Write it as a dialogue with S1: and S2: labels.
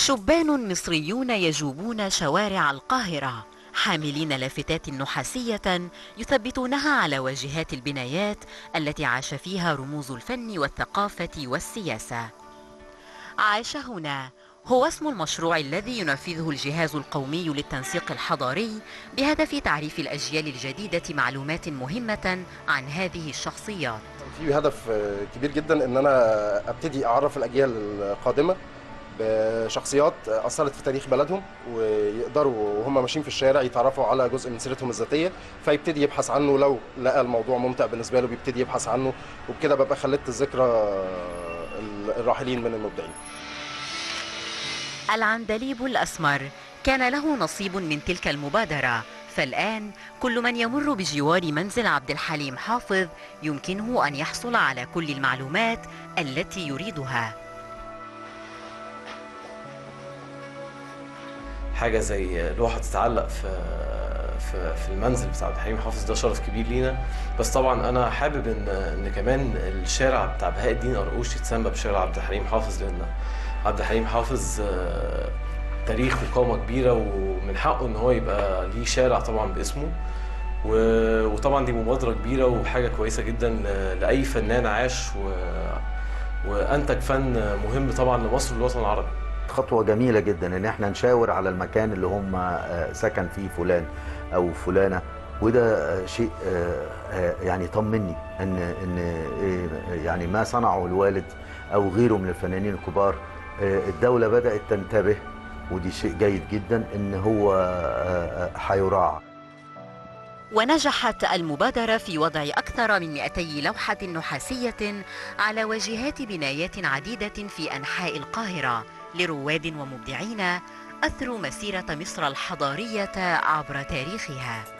S1: شبان مصريون يجوبون شوارع القاهرة حاملين لافتات نحاسية يثبتونها على واجهات البنايات التي عاش فيها رموز الفن والثقافة والسياسة. عاش هنا هو اسم المشروع الذي ينفذه الجهاز القومي للتنسيق الحضاري بهدف تعريف الأجيال الجديدة معلومات مهمة عن هذه الشخصيات.
S2: في هدف كبير جدا ان انا ابتدي اعرف الاجيال القادمه بشخصيات اثرت في تاريخ بلدهم ويقدروا وهم ماشيين في الشارع يتعرفوا على جزء من سيرتهم الذاتيه فيبتدي يبحث عنه لو لقى الموضوع ممتع بالنسبه له بيبتدي يبحث عنه وبكده ببقى خلدت الذكرى الراحلين من المبدعين.
S1: العندليب الاسمر كان له نصيب من تلك المبادره فالآن كل من يمر بجوار منزل عبد الحليم حافظ يمكنه أن يحصل على كل المعلومات التي يريدها
S3: حاجة زي لوحة تتعلق في في في المنزل بتاع عبد الحليم حافظ ده شرف كبير لينا بس طبعا انا حابب ان ان كمان الشارع بتاع بهاء الدين قرقوش يتسمى بشارع عبد الحليم حافظ لان عبد الحليم حافظ تاريخ وقامه كبيره ومن حقه ان هو يبقى ليه شارع طبعا باسمه وطبعا دي مبادره كبيره وحاجه كويسه جدا لاي فنان عاش و... وانتج فن مهم طبعا لمصر والوطن العربي
S4: خطوه جميله جدا ان احنا نشاور على المكان اللي هم سكن فيه فلان او فلانه وده شيء يعني يطمني ان ان يعني ما صنعه الوالد او غيره من الفنانين الكبار الدوله بدات تنتبه ودي شيء جيد جدا ان هو هيراعى
S1: ونجحت المبادرة في وضع أكثر من 200 لوحة نحاسية على واجهات بنايات عديدة في أنحاء القاهرة لرواد ومبدعين أثروا مسيرة مصر الحضارية عبر تاريخها